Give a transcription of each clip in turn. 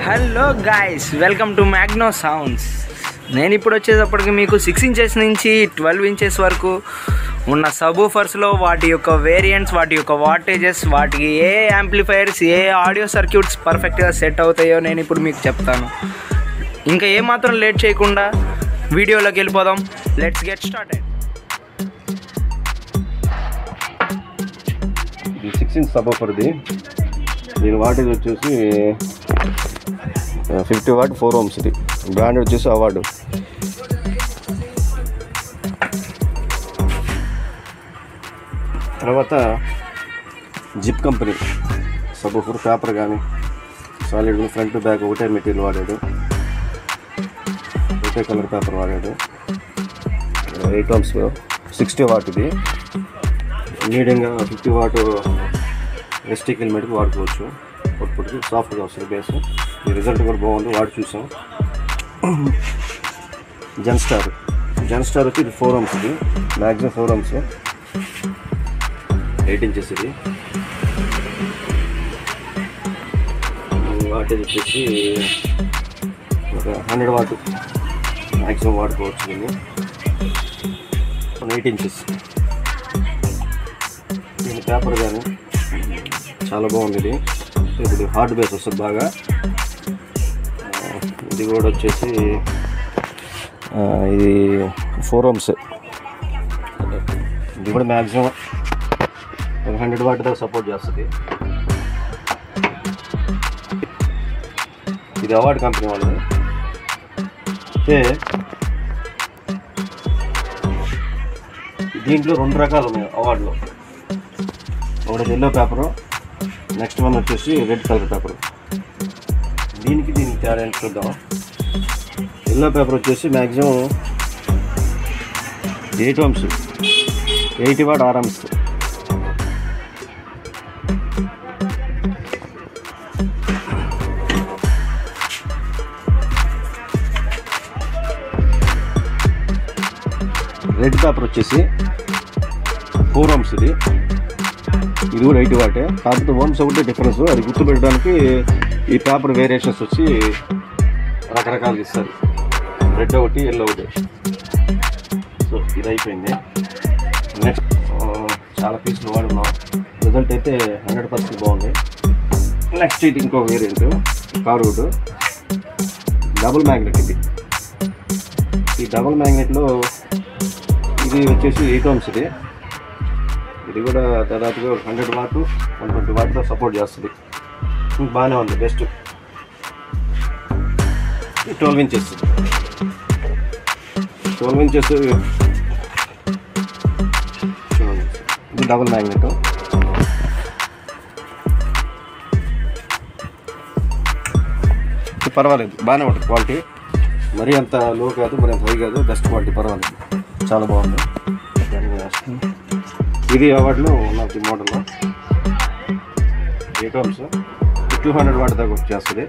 hello guys welcome to Magno Sounds నేను ఇప్పుడు వచ్చేటప్పటికి మీకు సిక్స్ ఇంచెస్ నుంచి ట్వెల్వ్ ఇంచెస్ వరకు ఉన్న సబూఫర్స్లో వాటి యొక్క వేరియంట్స్ వాటి యొక్క వాటేజెస్ వాటికి ఏ యాంప్లిఫైయర్స్ ఏ ఆడియో సర్క్యూట్స్ పర్ఫెక్ట్గా సెట్ అవుతాయో నేను ఇప్పుడు మీకు చెప్తాను ఇంకా ఏమాత్రం లేట్ చేయకుండా వీడియోలోకి వెళ్ళిపోదాం లెట్స్ గెట్ స్టార్ట్ ఇది సిక్స్ ఇంచ్ సబోఫర్ది దీని వాటేజ్ వచ్చేసి ఫిఫ్టీ వాట్ ఫోర్ ఓమ్స్ ఇది బ్రాండ్ వచ్చేసి అవార్డు తర్వాత జిప్ కంపెనీ సబోఫర్ పేపర్ కానీ సాలిడ్ ఫ్రంట్ బ్యాక్ ఒకటే మెటీరియల్ వాడాడు ఒకటే కలర్ పేపర్ వాడాడు ఎయిట్ ఓమ్స్ సిక్స్టీ వాట్ ఇది మీడియంగా ఫిఫ్టీ వాట్ ఎస్టిక్ హెల్మెట్కి వాడుకోవచ్చు అవుట్పుట్కి సాఫ్ట్గా వస్తుంది బేస్ ఈ రిజల్ట్ కూడా బాగుంది వాడి చూసాం జన్ స్టార్ జన్ స్టార్ వచ్చి ఇది ఫోర్ అంస్ ఇది maximum four ohms eight inches ఇది వాటేజ్ వచ్చేసి ఒక హండ్రెడ్ వాట్ మ్యాక్సిమం వాడుకోవచ్చు దీన్ని ఎయిట్ ఇంచెస్ దీని పేపర్ కానీ చాలా బాగుంది ఇది ఇప్పుడు హార్డ్ బేస్ వస్తుంది బాగా ఆ, ఇది కూడా వచ్చేసి ఆ, ఇది ఫోర్ ఓమ్స్ ఇది కూడా మ్యాక్సిమం ఒక హండ్రెడ్ వాట్ దాకా సపోర్ట్ చేస్తుంది ఇది అవార్డ్ కంపెనీ వాళ్ళది అయితే దీంట్లో రెండు రకాలు ఉన్నాయి అవార్డులు ఒకటి ఎల్లో పేపరు నెక్స్ట్ వన్ వచ్చేసి రెడ్ కలర్ పేపర్ దీనికి దీనికి తేడా ఏంటి చూద్దాం ఎల్లో పేపర్ వచ్చేసి maximum eight ohms eighty watt RMS red paper వచ్చేసి ఫోర్ ఓమ్స్ ఇది ఇది కూడా ఎయిటీ వాటే కాకపోతే ఓమ్స్ ఒకటే డిఫరెన్స్ అది గుర్తుపెట్టడానికి ఈ పేపర్ వేరియేషన్స్ వచ్చి రకరకాలుగా ఇస్తారు రెడ్ ఒకటి ఎల్లో ఒకటి సో ఇది అయిపోయింది నెక్స్ట్ చాలా పీసులు వాడున్నాం రిజల్ట్ అయితే హండ్రెడ్ పర్సెంట్ బాగుంది నెక్స్ట్ ఇది ఇంకో వేరియంట్ కారువుడ్ డబుల్ మ్యాగ్నెట్ ఇది ఈ డబుల్ మ్యాగ్నెట్లో ఇది వచ్చేసి ఎయిట్ ఓమ్స్ ఇది ఇది కూడా దాదాపుగా హండ్రెడ్ వాట్ వన్ ట్వంటీ వాట్తో సపోర్ట్ చేస్తుంది ఇంకా బాగానే ఉంది best twelve inches twelve inches ఇది డబుల్ మ్యాగ్నెట్ ఇది పర్వాలేదు బాగానే ఉంటుంది క్వాలిటీ మరీ అంత లో కాదు మరి అంత హై కాదు బెస్ట్ క్వాలిటీ పర్వాలేదు చాలా బాగుంది ఇది అవార్డులో ఉన్న ఈ మోడల్లో eight ohms two hundred watt దాకా వచ్చేస్తుంది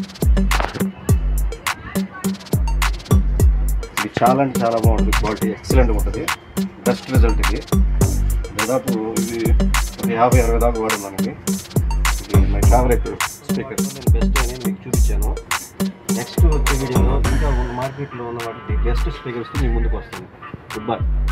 ఇది చాలా అంటే చాలా బాగుంటుంది క్వాలిటీ ఎక్సలెంట్గా ఉంటుంది బెస్ట్ రిజల్ట్ ఇది దాదాపు ఇది ఒక యాభై అరవై దాకా వాడు మనకి ఇది మై ఫేవరెట్ స్పీకర్ నేను బెస్ట్ అని మీకు చూపించాను నెక్స్ట్ వచ్చే వీడియోలో ఇంకా మార్కెట్లో ఉన్న వాటికి బెస్ట్ స్పీకర్స్ మీ ముందుకు వస్తుంది గుడ్ బై